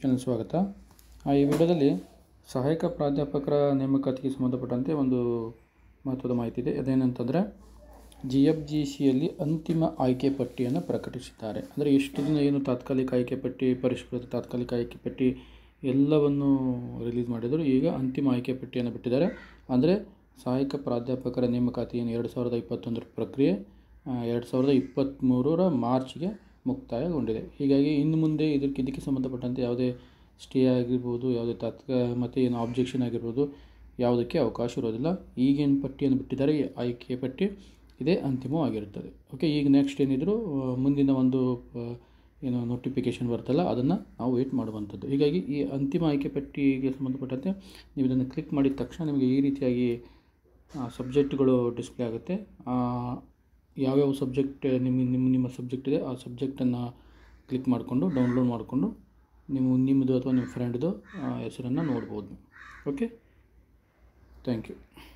channel ಸ್ವಾಗತ ಆ, ಈ ವಿಡಿಯೋದಲ್ಲಿ ಸಹಾಯಕ ಪ್ರಾಧ್ಯಾಪಕರ ನೇಮಕಾತಿಗೆ ಸಂಬಂಧಪಟ್ಟಂತೆ ಒಂದು ಮಹತ್ವದ ಮಾಹಿತಿ ಇದೆ ಅದೇನಂತಂದರೆ ಜಿ ಎಫ್ ಜಿ ಸಿಯಲ್ಲಿ ಅಂತಿಮ ಆಯ್ಕೆ ಪಟ್ಟಿಯನ್ನು ಪ್ರಕಟಿಸಿದ್ದಾರೆ ಅಂದರೆ ಇಷ್ಟು ದಿನ ಏನು ತಾತ್ಕಾಲಿಕ ಆಯ್ಕೆ ಪಟ್ಟಿ ಪರಿಷ್ಕೃತ ತಾತ್ಕಾಲಿಕ ಆಯ್ಕೆ ಪಟ್ಟಿ ಎಲ್ಲವನ್ನು ರಿಲೀಸ್ ಮಾಡಿದರು ಈಗ ಅಂತಿಮ ಆಯ್ಕೆ ಪಟ್ಟಿಯನ್ನು ಬಿಟ್ಟಿದ್ದಾರೆ ಅಂದರೆ ಸಹಾಯಕ ಪ್ರಾಧ್ಯಾಪಕರ ನೇಮಕಾತಿ ಏನು ಎರಡು ಸಾವಿರದ ಇಪ್ಪತ್ತೊಂದರ ಪ್ರಕ್ರಿಯೆ ಎರಡು ಸಾವಿರದ ಇಪ್ಪತ್ತ್ಮೂರರ ಮಾರ್ಚ್ಗೆ ಮುಕ್ತಾಯಗೊಂಡಿದೆ ಹೀಗಾಗಿ ಇನ್ನು ಮುಂದೆ ಇದಕ್ಕೆ ಇದಕ್ಕೆ ಸಂಬಂಧಪಟ್ಟಂತೆ ಯಾವುದೇ ಸ್ಟೇ ಆಗಿರ್ಬೋದು ಯಾವುದೇ ತಾತ್ಕ ಮತ್ತು ಏನು ಆಬ್ಜೆಕ್ಷನ್ ಆಗಿರ್ಬೋದು ಯಾವುದಕ್ಕೆ ಅವಕಾಶ ಇರೋದಿಲ್ಲ ಈಗೇನು ಪಟ್ಟಿಯನ್ನು ಬಿಟ್ಟಿದ್ದಾರೆ ಈ ಆಯ್ಕೆ ಪಟ್ಟಿ ಇದೇ ಅಂತಿಮವಾಗಿರುತ್ತದೆ ಓಕೆ ಈಗ ನೆಕ್ಸ್ಟ್ ಏನಿದ್ರು ಆ, ಮುಂದಿನ ಒಂದು ಆ, ಏನು ನೋಟಿಫಿಕೇಷನ್ ಬರ್ತಲ್ಲ ಅದನ್ನು ನಾವು ವೆಯ್ಟ್ ಮಾಡುವಂಥದ್ದು ಹೀಗಾಗಿ ಈ ಅಂತಿಮ ಆಯ್ಕೆ ಪಟ್ಟಿಗೆ ಸಂಬಂಧಪಟ್ಟಂತೆ ನೀವು ಇದನ್ನು ಕ್ಲಿಕ್ ಮಾಡಿದ ತಕ್ಷಣ ನಿಮಗೆ ಈ ರೀತಿಯಾಗಿ ಸಬ್ಜೆಕ್ಟ್ಗಳು ಡಿಸ್ಪ್ಲೇ ಆಗುತ್ತೆ ಆ, ಯಾವ್ಯಾವ ಸಬ್ಜೆಕ್ಟ್ ನಿಮ್ಮ ನಿಮ್ಮ ನಿಮ್ಮ ಸಬ್ಜೆಕ್ಟ್ ಇದೆ ಆ ಸಬ್ಜೆಕ್ಟನ್ನು ಕ್ಲಿಕ್ ಮಾಡಿಕೊಂಡು ಡೌನ್ಲೋಡ್ ಮಾಡಿಕೊಂಡು ನೀವು ನಿಮ್ಮದು ಅಥವಾ ನಿಮ್ಮ ಫ್ರೆಂಡ್ದು ಹೆಸರನ್ನು ನೋಡ್ಬೋದು ಓಕೆ ಥ್ಯಾಂಕ್ ಯು